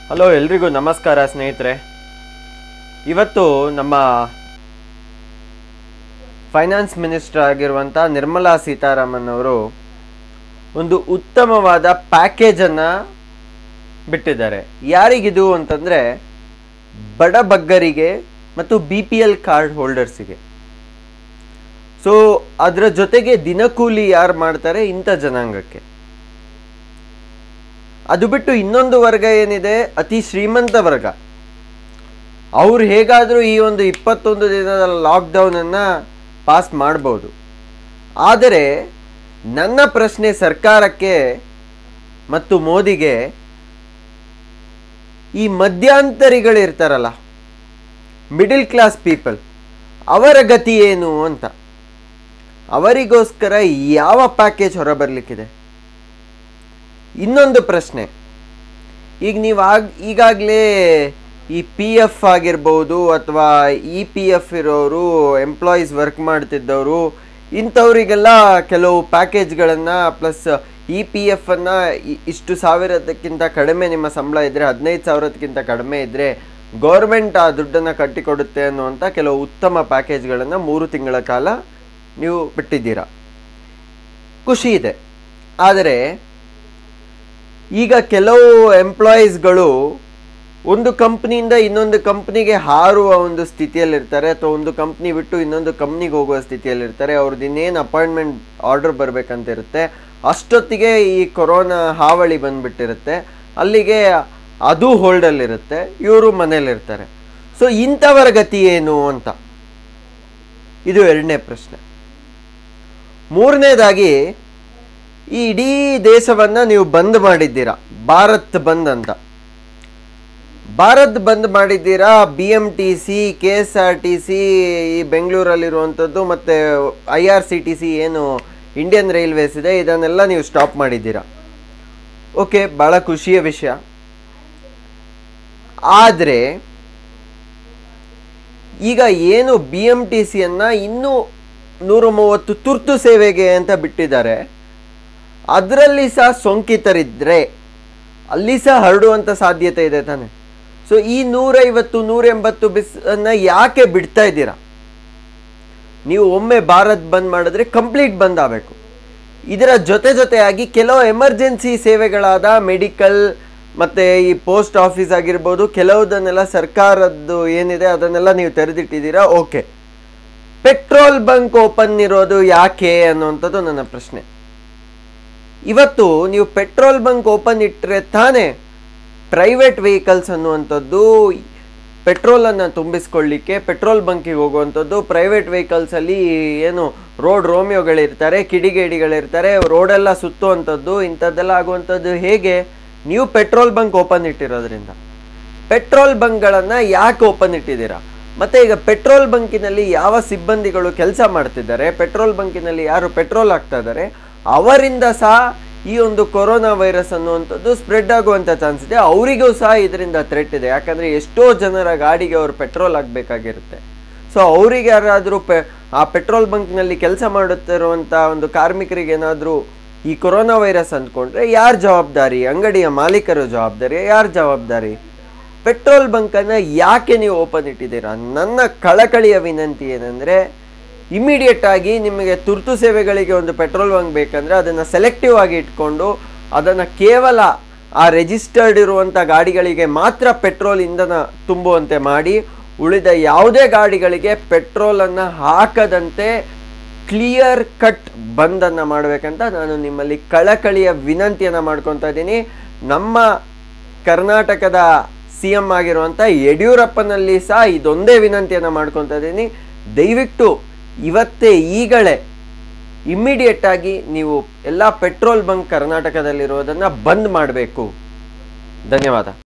hello ಎಲ್ರಿಗೂ ನಮಸ್ಕಾರ ಸ್ನೇಹಿತರೆ ಇವತ್ತು ನಮ್ಮ ಫೈನಾನ್ಸ್ ಮಿನಿಸ್ಟರ್ ಆಗಿರುವಂಥ ನಿರ್ಮಲಾ ಸೀತಾರಾಮನ್ ಅವರು ಒಂದು ಉತ್ತಮವಾದ ಪ್ಯಾಕೇಜನ್ನು ಬಿಟ್ಟಿದ್ದಾರೆ ಯಾರಿಗಿದು ಅಂತಂದರೆ ಬಡಬಗ್ಗರಿಗೆ ಮತ್ತು ಬಿ ಪಿ ಎಲ್ ಕಾರ್ಡ್ ಹೋಲ್ಡರ್ಸಿಗೆ ಸೊ ಅದರ ಜೊತೆಗೆ ದಿನಕೂಲಿ ಯಾರು ಮಾಡ್ತಾರೆ ಇಂಥ ಜನಾಂಗಕ್ಕೆ ಅದು ಬಿಟ್ಟು ಇನ್ನೊಂದು ವರ್ಗ ಏನಿದೆ ಅತಿ ಶ್ರೀಮಂತ ವರ್ಗ ಅವ್ರು ಹೇಗಾದರೂ ಈ ಒಂದು ಇಪ್ಪತ್ತೊಂದು ದಿನದ ಲಾಕ್ಡೌನನ್ನು ಪಾಸ್ ಮಾಡ್ಬೋದು ಆದರೆ ನನ್ನ ಪ್ರಶ್ನೆ ಸರ್ಕಾರಕ್ಕೆ ಮತ್ತು ಮೋದಿಗೆ ಈ ಮಧ್ಯಂತರಿಗಳಿರ್ತಾರಲ್ಲ ಮಿಡಿಲ್ ಕ್ಲಾಸ್ ಪೀಪಲ್ ಅವರ ಗತಿ ಏನು ಅಂತ ಅವರಿಗೋಸ್ಕರ ಯಾವ ಪ್ಯಾಕೇಜ್ ಹೊರಬರಲಿಕ್ಕಿದೆ ಇನ್ನೊಂದು ಪ್ರಶ್ನೆ ಈಗ ನೀವು ಆಗ ಈಗಾಗಲೇ ಈ ಪಿ ಎಫ್ ಆಗಿರ್ಬೋದು ಅಥವಾ ಇ ಪಿ ಎಫ್ ಇರೋರು ಎಂಪ್ಲಾಯೀಸ್ ವರ್ಕ್ ಮಾಡ್ತಿದ್ದವರು ಇಂಥವರಿಗೆಲ್ಲ ಕೆಲವು ಪ್ಯಾಕೇಜ್ಗಳನ್ನು ಪ್ಲಸ್ ಇ ಪಿ ಎಫನ್ನು ಇಷ್ಟು ಸಾವಿರದಕ್ಕಿಂತ ಕಡಿಮೆ ನಿಮ್ಮ ಸಂಬಳ ಇದ್ದರೆ ಹದಿನೈದು ಸಾವಿರದಕ್ಕಿಂತ ಕಡಿಮೆ ಇದ್ದರೆ ಗೌರ್ಮೆಂಟ್ ಆ ದುಡ್ಡನ್ನು ಕಟ್ಟಿಕೊಡುತ್ತೆ ಅನ್ನುವಂಥ ಕೆಲವು ಉತ್ತಮ ಪ್ಯಾಕೇಜ್ಗಳನ್ನು ಮೂರು ತಿಂಗಳ ಕಾಲ ನೀವು ಬಿಟ್ಟಿದ್ದೀರಾ ಖುಷಿ ಇದೆ ಆದರೆ ಈಗ ಕೆಲವು ಎಂಪ್ಲಾಯೀಸ್ಗಳು ಒಂದು ಕಂಪ್ನಿಯಿಂದ ಇನ್ನೊಂದು ಕಂಪ್ನಿಗೆ ಹಾರುವ ಒಂದು ಸ್ಥಿತಿಯಲ್ಲಿರ್ತಾರೆ ಅಥವಾ ಒಂದು ಕಂಪ್ನಿ ಬಿಟ್ಟು ಇನ್ನೊಂದು ಕಂಪ್ನಿಗೆ ಹೋಗುವ ಸ್ಥಿತಿಯಲ್ಲಿರ್ತಾರೆ ಅವ್ರದ್ದು ಇನ್ನೇನು ಅಪಾಯಿಂಟ್ಮೆಂಟ್ ಆರ್ಡರ್ ಬರಬೇಕಂತ ಇರುತ್ತೆ ಅಷ್ಟೊತ್ತಿಗೆ ಈ ಕೊರೋನಾ ಹಾವಳಿ ಬಂದ್ಬಿಟ್ಟಿರುತ್ತೆ ಅಲ್ಲಿಗೆ ಅದು ಹೋಲ್ಡಲ್ಲಿರುತ್ತೆ ಇವರು ಮನೇಲಿರ್ತಾರೆ ಸೊ ಇಂಥವರ ಗತಿ ಏನು ಅಂತ ಇದು ಎರಡನೇ ಪ್ರಶ್ನೆ ಮೂರನೇದಾಗಿ ಈ ಇಡೀ ದೇಶವನ್ನ ನೀವು ಬಂದ್ ಮಾಡಿದ್ದೀರಾ ಭಾರತ್ ಬಂದ್ ಅಂತ ಭಾರತ್ ಬಂದ್ ಮಾಡಿದ್ದೀರಾ B M T C K S R T C ಈ ಬೆಂಗಳೂರಲ್ಲಿರುವಂಥದ್ದು ಮತ್ತು I R C T C ಏನು ಇಂಡಿಯನ್ ರೈಲ್ವೇಸ್ ಇದೆ ಇದನ್ನೆಲ್ಲ ನೀವು ಸ್ಟಾಪ್ ಮಾಡಿದ್ದೀರಾ ಓಕೆ ಭಾಳ ಖುಷಿಯ ವಿಷಯ ಆದರೆ ಈಗ ಏನು ಬಿ ಎಂ ಟಿ ಸಿಯನ್ನು ಇನ್ನೂ ನೂರ ಮೂವತ್ತು ತುರ್ತು ಸೇವೆಗೆ ಅಂತ ಬಿಟ್ಟಿದ್ದಾರೆ ಅದರಲ್ಲಿ ಸಹ ಸೋಂಕಿತರಿದ್ದರೆ ಅಲ್ಲಿ ಸಹ ಹರಡುವಂಥ ಸಾಧ್ಯತೆ ಇದೆ ತಾನೆ ಸೊ ಈ ನೂರೈವತ್ತು ನೂರ ಎಂಬತ್ತು ಬಿಸನ್ನು ಯಾಕೆ ಬಿಡ್ತಾ ಇದ್ದೀರಾ ನೀವು ಒಮ್ಮೆ ಭಾರತ್ ಬಂದ್ ಮಾಡಿದ್ರೆ ಕಂಪ್ಲೀಟ್ ಬಂದ್ ಆಗಬೇಕು ಇದರ ಜೊತೆ ಜೊತೆಯಾಗಿ ಕೆಲವು ಎಮರ್ಜೆನ್ಸಿ ಸೇವೆಗಳಾದ ಮೆಡಿಕಲ್ ಮತ್ತು ಈ ಪೋಸ್ಟ್ ಆಫೀಸ್ ಆಗಿರ್ಬೋದು ಕೆಲವುದನ್ನೆಲ್ಲ ಸರ್ಕಾರದ್ದು ಏನಿದೆ ಅದನ್ನೆಲ್ಲ ನೀವು ತೆರೆದಿಟ್ಟಿದ್ದೀರಾ ಓಕೆ ಪೆಟ್ರೋಲ್ ಬಂಕ್ ಓಪನ್ ಇರೋದು ಯಾಕೆ ಅನ್ನುವಂಥದ್ದು ನನ್ನ ಪ್ರಶ್ನೆ ಇವತ್ತು ನೀವು ಪೆಟ್ರೋಲ್ ಬಂಕ್ ಓಪನ್ ಇಟ್ಟರೆ ತಾನೇ ಪ್ರೈವೇಟ್ ವೆಹಿಕಲ್ಸ್ ಅನ್ನುವಂಥದ್ದು ಪೆಟ್ರೋಲನ್ನು ತುಂಬಿಸ್ಕೊಳ್ಳಿಕ್ಕೆ ಪೆಟ್ರೋಲ್ ಬಂಕಿಗೆ ಹೋಗುವಂಥದ್ದು ಪ್ರೈವೇಟ್ ವೆಹಿಕಲ್ಸಲ್ಲಿ ಏನು ರೋಡ್ ರೋಮಿಯೋಗಳಿರ್ತಾರೆ ಕಿಡಿಗೇಡಿಗಳಿರ್ತಾರೆ ರೋಡೆಲ್ಲ ಸುತ್ತುವಂಥದ್ದು ಇಂಥದ್ದೆಲ್ಲ ಆಗುವಂಥದ್ದು ಹೇಗೆ ನೀವು ಪೆಟ್ರೋಲ್ ಬಂಕ್ ಓಪನ್ ಇಟ್ಟಿರೋದ್ರಿಂದ ಪೆಟ್ರೋಲ್ ಬಂಕ್ಗಳನ್ನು ಯಾಕೆ ಓಪನ್ ಇಟ್ಟಿದ್ದೀರಾ ಮತ್ತು ಈಗ ಪೆಟ್ರೋಲ್ ಬಂಕಿನಲ್ಲಿ ಯಾವ ಸಿಬ್ಬಂದಿಗಳು ಕೆಲಸ ಮಾಡ್ತಿದ್ದಾರೆ ಪೆಟ್ರೋಲ್ ಬಂಕಿನಲ್ಲಿ ಯಾರು ಪೆಟ್ರೋಲ್ ಹಾಕ್ತಾ ಇದ್ದಾರೆ ಅವರಿಂದ ಸಹ ಈ ಒಂದು ಕೊರೋನಾ ವೈರಸ್ ಅನ್ನುವಂಥದ್ದು ಸ್ಪ್ರೆಡ್ ಆಗುವಂಥ ಚಾನ್ಸ್ ಇದೆ ಅವರಿಗೂ ಸಹ ಇದರಿಂದ ಥ್ರೆಟ್ ಇದೆ ಯಾಕಂದರೆ ಎಷ್ಟೋ ಜನರ ಗಾಡಿಗೆ ಅವರು ಪೆಟ್ರೋಲ್ ಹಾಕಬೇಕಾಗಿರುತ್ತೆ ಸೊ ಅವರಿಗೆ ಯಾರಾದರೂ ಪೆ ಆ ಪೆಟ್ರೋಲ್ ಬಂಕ್ನಲ್ಲಿ ಕೆಲಸ ಮಾಡುತ್ತಿರುವಂಥ ಒಂದು ಕಾರ್ಮಿಕರಿಗೆ ಏನಾದರೂ ಈ ಕೊರೋನಾ ವೈರಸ್ ಅಂದ್ಕೊಂಡ್ರೆ ಯಾರು ಜವಾಬ್ದಾರಿ ಅಂಗಡಿಯ ಮಾಲೀಕರು ಜವಾಬ್ದಾರಿ ಯಾರು ಜವಾಬ್ದಾರಿ ಪೆಟ್ರೋಲ್ ಬಂಕನ್ನು ಯಾಕೆ ನೀವು ಓಪನ್ ಇಟ್ಟಿದ್ದೀರಾ ನನ್ನ ಕಳಕಳಿಯ ವಿನಂತಿ ಏನಂದರೆ ಇಮಿಡಿಯೇಟ್ ಆಗಿ ನಿಮಗೆ ತುರ್ತು ಸೇವೆಗಳಿಗೆ ಒಂದು ಪೆಟ್ರೋಲ್ ಬಂಕ್ ಬೇಕಂದರೆ ಅದನ್ನು ಸೆಲೆಕ್ಟಿವ್ ಆಗಿ ಇಟ್ಕೊಂಡು ಅದನ್ನು ಕೇವಲ ಆ ರಿಜಿಸ್ಟರ್ಡ್ ಇರುವಂಥ ಗಾಡಿಗಳಿಗೆ ಮಾತ್ರ ಪೆಟ್ರೋಲ್ ಇಂಧನ ತುಂಬುವಂತೆ ಮಾಡಿ ಉಳಿದ ಯಾವುದೇ ಗಾಡಿಗಳಿಗೆ ಪೆಟ್ರೋಲನ್ನು ಹಾಕದಂತೆ ಕ್ಲಿಯರ್ ಕಟ್ ಬಂದನ್ನು ಮಾಡಬೇಕಂತ ನಾನು ನಿಮ್ಮಲ್ಲಿ ಕಳಕಳಿಯ ವಿನಂತಿಯನ್ನು ಮಾಡ್ಕೊತಾ ಇದ್ದೀನಿ ನಮ್ಮ ಕರ್ನಾಟಕದ ಸಿ ಎಮ್ ಆಗಿರುವಂಥ ಯಡಿಯೂರಪ್ಪನಲ್ಲಿ ಸಹ ಇದೊಂದೇ ವಿನಂತಿಯನ್ನು ಮಾಡ್ಕೊತಾ ಇದ್ದೀನಿ ದಯವಿಟ್ಟು ಇವತ್ತೇ ಈಗಲೇ ಇಮ್ಮಿಡಿಯೇಟ್ ಆಗಿ ನೀವು ಎಲ್ಲ ಪೆಟ್ರೋಲ್ ಬಂಕ್ ಕರ್ನಾಟಕದಲ್ಲಿರೋದನ್ನು ಬಂದ್ ಮಾಡಬೇಕು ಧನ್ಯವಾದ